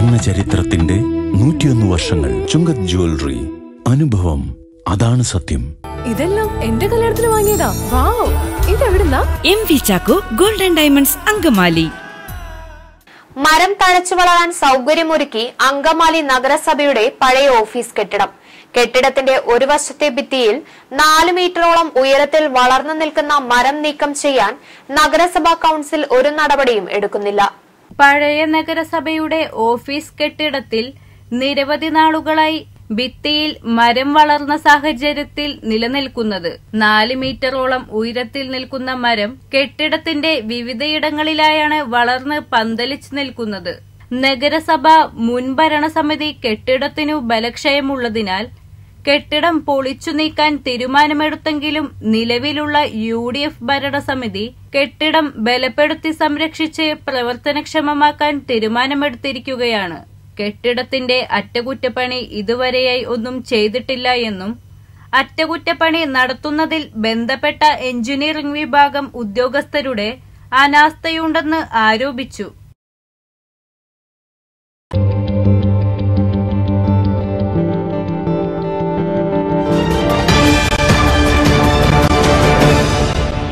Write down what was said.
സ്വർണ്ണ ചരിത്രത്തിന്റെ നൂറ്റിയൊന്ന് വർഷങ്ങൾ ചുങ്കത് ജ്വല്ലറി അനുഭവം അതാണ് സത്യം ഇതെല്ലാം എന്റെ കല്യാണത്തിന് വാങ്ങിയതാ വാവ് ഇതെവിടുന്നാ M V Chacko golden diamonds Angamaly മരം തഴച്ചു വളരാൻ സൗകര്യമൊരുക്കി അങ്കമാലി നഗരസഭയുടെ പഴയ ഓഫീസ് കെട്ടിടം കെട്ടിടത്തിന്റെ ഒരു വശത്തെ ഭിത്തിയിൽ നാല് മീറ്ററോളം ഉയരത്തിൽ വളർന്നു നിൽക്കുന്ന മരം നീക്കം ചെയ്യാൻ നഗരസഭാ കൌൺസിൽ ഒരു നടപടിയും എടുക്കുന്നില്ല പഴയ നഗരസഭയുടെ ഓഫീസ് കെട്ടിടത്തിൽ നിരവധി നാളുകളായി ഭിത്തിയിൽ മരം വളർന്ന സാഹചര്യത്തിൽ നിലനിൽക്കുന്നത് നാല് മീറ്ററോളം ഉയരത്തിൽ നിൽക്കുന്ന മരം കെട്ടിടത്തിന്റെ വിവിധയിടങ്ങളിലായാണ് വളർന്ന് പന്തലിച്ചു നിൽക്കുന്നത് നഗരസഭ മുൻ ഭരണസമിതി കെട്ടിടത്തിനു ബലക്ഷയമുള്ളതിനാൽ കെട്ടിടം പൊളിച്ചു നീക്കാൻ തീരുമാനമെടുത്തെങ്കിലും നിലവിലുള്ള യു ഡി എഫ് ഭരണസമിതി കെട്ടിടം ബലപ്പെടുത്തി സംരക്ഷിച്ച് പ്രവർത്തനക്ഷമമാക്കാൻ തീരുമാനമെടുത്തിരിക്കുകയാണ് കെട്ടിടത്തിന്റെ അറ്റകുറ്റപ്പണി ഇതുവരെയായി ഒന്നും ചെയ്തിട്ടില്ല എന്നും അറ്റകുറ്റപ്പണി നടത്തുന്നതിൽ ബന്ധപ്പെട്ട എഞ്ചിനീയറിംഗ് വിഭാഗം ഉദ്യോഗസ്ഥരുടെ അനാസ്ഥയുണ്ടെന്ന് ആരോപിച്ചു